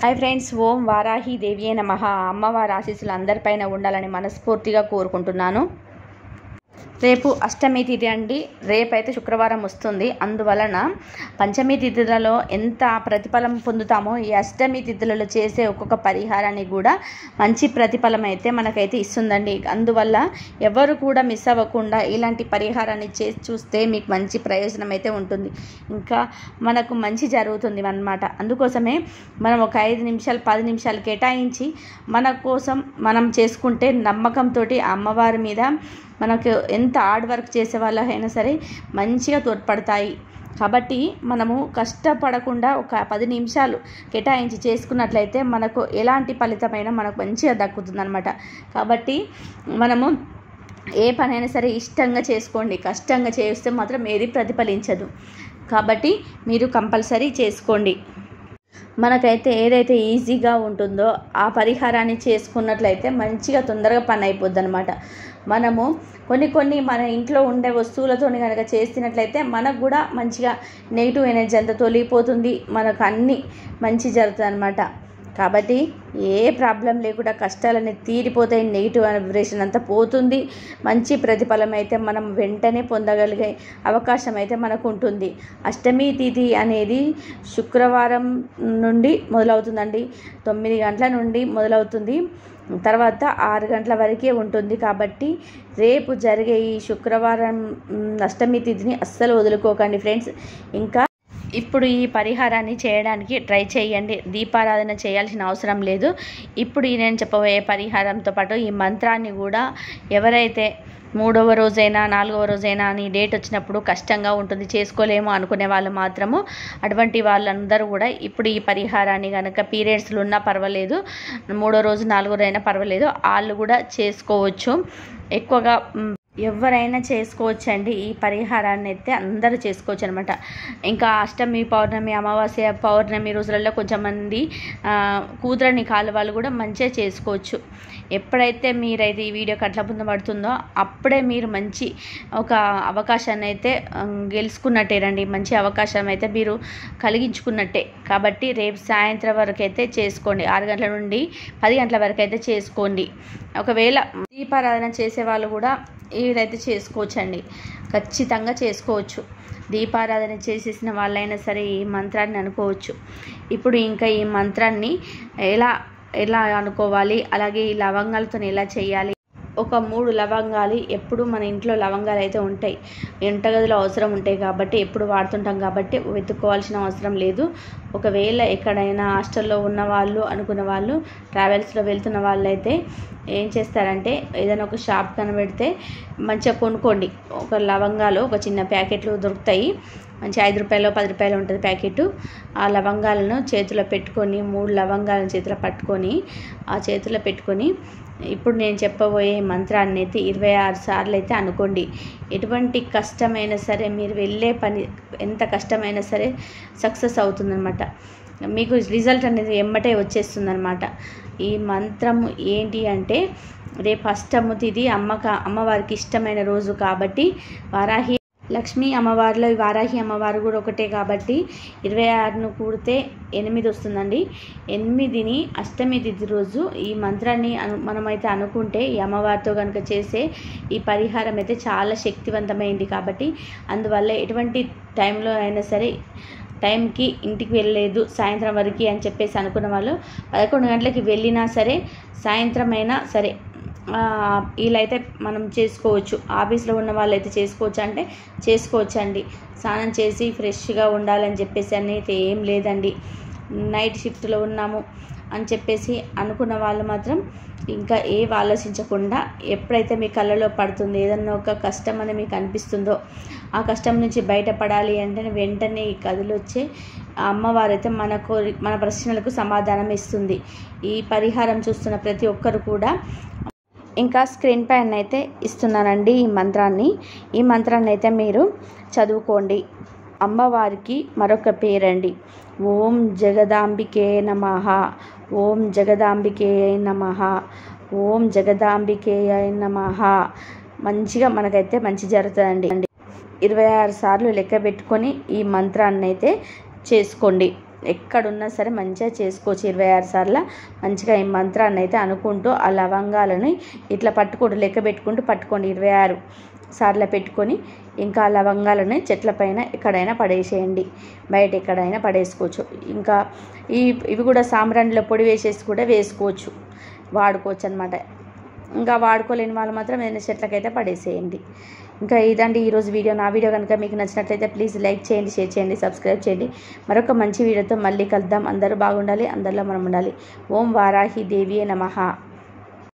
hi friends ఓం వారాహి దేవియే నమ అమ్మవారి ఆశీస్సులు అందరిపైన ఉండాలని మనస్ఫూర్తిగా కోరుకుంటున్నాను రేపు అష్టమి తిథి అండి రేపైతే శుక్రవారం వస్తుంది అందువలన పంచమి తిథులలో ఎంత ప్రతిఫలం పొందుతామో ఈ అష్టమి తిథులలో చేసే ఒక్కొక్క పరిహారాన్ని కూడా మంచి ప్రతిఫలం అయితే మనకైతే ఇస్తుందండి అందువల్ల ఎవరు కూడా మిస్ అవ్వకుండా ఇలాంటి పరిహారాన్ని చేసి చూస్తే మీకు మంచి ప్రయోజనం అయితే ఉంటుంది ఇంకా మనకు మంచి జరుగుతుంది అన్నమాట అందుకోసమే మనం ఒక ఐదు నిమిషాలు పది నిమిషాలు కేటాయించి మన కోసం మనం చేసుకుంటే నమ్మకంతో అమ్మవారి మీద మనకు ఎంత హార్డ్ వర్క్ చేసే వాళ్ళైనా సరే మంచిగా తోడ్పడతాయి కాబట్టి మనము కష్టపడకుండా ఒక పది నిమిషాలు కేటాయించి చేసుకున్నట్లయితే మనకు ఎలాంటి ఫలితమైనా మనకు మంచిగా దక్కుతుందనమాట కాబట్టి మనము ఏ పనైనా సరే ఇష్టంగా చేసుకోండి కష్టంగా చేస్తే మాత్రం ఏది ప్రతిఫలించదు కాబట్టి మీరు కంపల్సరీ చేసుకోండి మనకైతే ఏదైతే ఈజీగా ఉంటుందో ఆ పరిహారాన్ని చేసుకున్నట్లయితే మంచిగా తొందరగా పని అయిపోద్ది అనమాట మనము కొన్ని కొన్ని మన ఇంట్లో ఉండే వస్తువులతో కనుక చేసినట్లయితే మనకు కూడా మంచిగా నెగిటివ్ ఎనర్జీ అంతా తొలగిపోతుంది మనకు అన్నీ మంచి జరుగుతుంది అనమాట కాబట్టి ఏ ప్రాబ్లం లేకుండా కష్టాలన్నీ తీరిపోతాయి నెగిటివ్ వైబ్రేషన్ అంతా పోతుంది మంచి ప్రతిఫలం అయితే మనం వెంటనే పొందగలిగే అవకాశం అయితే మనకు ఉంటుంది అష్టమి తిథి అనేది శుక్రవారం నుండి మొదలవుతుందండి తొమ్మిది గంటల నుండి మొదలవుతుంది తర్వాత ఆరు గంటల వరకే ఉంటుంది కాబట్టి రేపు జరిగే ఈ శుక్రవారం అష్టమి తిథిని అస్సలు వదులుకోకండి ఫ్రెండ్స్ ఇంకా ఇప్పుడు ఈ పరిహారాన్ని చేయడానికి ట్రై చేయండి దీపారాధన చేయాల్సిన అవసరం లేదు ఇప్పుడు ఈ నేను చెప్పబోయే పరిహారంతో పాటు ఈ మంత్రాన్ని కూడా ఎవరైతే మూడవ రోజైనా నాలుగవ రోజైనా అని డేట్ వచ్చినప్పుడు కష్టంగా ఉంటుంది చేసుకోలేము అనుకునే వాళ్ళు మాత్రము అటువంటి వాళ్ళందరూ కూడా ఇప్పుడు ఈ పరిహారాన్ని కనుక పీరియడ్స్లు ఉన్నా పర్వాలేదు మూడో రోజు నాలుగో రోజు అయినా పర్వాలేదు వాళ్ళు కూడా చేసుకోవచ్చు ఎక్కువగా ఎవరైనా చేసుకోవచ్చు అండి ఈ పరిహారాన్ని అయితే అందరూ చేసుకోవచ్చు అనమాట ఇంకా అష్టమి పౌర్ణమి అమావాస్య పౌర్ణమి రోజులలో కొంచెం మంది కూతురని కాలు వాళ్ళు కూడా మంచిగా చేసుకోవచ్చు ఎప్పుడైతే మీరైతే ఈ వీడియో కట్ల ముందు పడుతుందో అప్పుడే మీరు మంచి ఒక అవకాశాన్ని అయితే గెలుచుకున్నట్టేనండి మంచి అవకాశం అయితే మీరు కలిగించుకున్నట్టే కాబట్టి రేపు సాయంత్రం వరకు అయితే చేసుకోండి ఆరు గంటల నుండి పది గంటల వరకు అయితే చేసుకోండి ఒకవేళ దీపారాధన చేసే వాళ్ళు కూడా ఇదైతే చేసుకోవచ్చండి ఖచ్చితంగా చేసుకోవచ్చు దీపారాధన చేసేసిన వాళ్ళైనా సరే ఈ మంత్రాన్ని అనుకోవచ్చు ఇప్పుడు ఇంకా ఈ మంత్రాన్ని ఎలా ఎలా అనుకోవాలి అలాగే ఈ లవంగాలతో ఎలా చేయాలి ఒక మూడు లవంగాలు ఎప్పుడు మన ఇంట్లో లవంగాలు అయితే ఉంటాయి వంటగదిలో అవసరం ఉంటాయి కాబట్టి ఎప్పుడు వాడుతుంటాం కాబట్టి వెతుక్కోవాల్సిన అవసరం లేదు ఒకవేళ ఎక్కడైనా హాస్టల్లో ఉన్న వాళ్ళు అనుకున్న వాళ్ళు ట్రావెల్స్లో వెళ్తున్న వాళ్ళు అయితే ఏం చేస్తారంటే ఏదైనా ఒక షాప్ కనబెడితే మంచిగా కొనుక్కోండి ఒక లవంగాలు ఒక చిన్న ప్యాకెట్లు దొరుకుతాయి మంచి ఐదు రూపాయలు పది రూపాయలు ఉంటుంది ప్యాకెట్ ఆ లవంగాలను చేతిలో పెట్టుకొని మూడు లవంగాలను చేతిలో పట్టుకొని ఆ చేతిలో పెట్టుకొని ఇప్పుడు నేను చెప్పబోయే మంత్రాన్ని అయితే ఇరవై ఆరు సార్లు అయితే అనుకోండి ఎటువంటి కష్టమైనా సరే మీరు వెళ్ళే పని ఎంత కష్టమైనా సరే సక్సెస్ అవుతుందన్నమాట మీకు రిజల్ట్ అనేది ఎమ్మటే వచ్చేస్తుందన్నమాట ఈ మంత్రం ఏంటి అంటే రేపు అష్టము తిది అమ్మక అమ్మవారికి ఇష్టమైన రోజు కాబట్టి వారాహి లక్ష్మీ అమ్మవారిలో వారాహి అమ్మవారు కూడా ఒకటే కాబట్టి ఇరవై ఆరును కూడితే ఎనిమిది వస్తుందండి ఎనిమిదిని అష్టమి తిథి రోజు ఈ మంత్రాన్ని అను మనమైతే అనుకుంటే ఈ అమ్మవారితో కనుక చేసే ఈ పరిహారం అయితే చాలా శక్తివంతమైంది కాబట్టి అందువల్ల ఎటువంటి టైంలో అయినా సరే టైంకి ఇంటికి వెళ్ళలేదు సాయంత్రం వరకు అని చెప్పేసి అనుకున్న వాళ్ళు పదకొండు గంటలకి వెళ్ళినా సరే సాయంత్రం అయినా సరే వీళ్ళైతే మనం చేసుకోవచ్చు ఆఫీస్లో ఉన్న వాళ్ళు అయితే చేసుకోవచ్చు అంటే చేసుకోవచ్చు అండి స్నానం చేసి ఫ్రెష్గా ఉండాలని చెప్పేసి అయితే ఏం లేదండి నైట్ షిఫ్ట్లో ఉన్నాము అని చెప్పేసి అనుకున్న వాళ్ళు మాత్రం ఇంకా ఏ ఆలోచించకుండా ఎప్పుడైతే మీ కళ్ళలో పడుతుంది ఏదన్నా ఒక కష్టం అని మీకు అనిపిస్తుందో ఆ కష్టం నుంచి బయటపడాలి అంటే వెంటనే ఈ కథలు వచ్చే అమ్మవారైతే మనకు మన ప్రశ్నలకు సమాధానం ఇస్తుంది ఈ పరిహారం చూస్తున్న ప్రతి ఒక్కరు కూడా ఇంకా స్క్రీన్ పైన అయితే ఇస్తున్నానండి ఈ మంత్రాన్ని ఈ మంత్రాన్ని అయితే మీరు చదువుకోండి అమ్మవారికి మరొక పేరండి ఓం జగదాంబికే నమ ఓం జగదాంబికే నమ ఓం జగదాంబికే నమ మంచిగా మనకైతే మంచి జరుగుతుందండి ఇరవై ఆరు సార్లు లెక్క పెట్టుకొని ఈ మంత్రాన్ని అయితే చేసుకోండి ఎక్కడున్నా సరే మంచిగా చేసుకోవచ్చు ఇరవై ఆరు సార్లు మంచిగా ఈ మంత్రాన్ని అయితే అనుకుంటూ ఆ లవంగాలని ఇట్లా పట్టుకుంటూ లెక్క పెట్టుకుంటూ పట్టుకోండి ఇరవై ఆరు సార్లు పెట్టుకొని ఇంకా ఆ లవంగాలని చెట్ల పైన ఎక్కడైనా పడేసేయండి బయట ఎక్కడైనా పడేసుకోవచ్చు ఇంకా ఈ ఇవి కూడా సాంబ్రాణిలో పొడి వేసేసి కూడా వేసుకోవచ్చు వాడుకోవచ్చు అనమాట ఇంకా వాడుకోలేని వాళ్ళు మాత్రం ఏదైనా చెట్లకైతే పడేసేయండి ఇంకా ఇదండి ఈరోజు వీడియో నా వీడియో కనుక మీకు నచ్చినట్లయితే ప్లీజ్ లైక్ చేయండి షేర్ చేయండి సబ్స్క్రైబ్ చేయండి మరొక మంచి వీడియోతో మళ్ళీ కలుద్దాం అందరూ బాగుండాలి అందరిలో మనం ఉండాలి ఓం వారాహి దేవియే నమః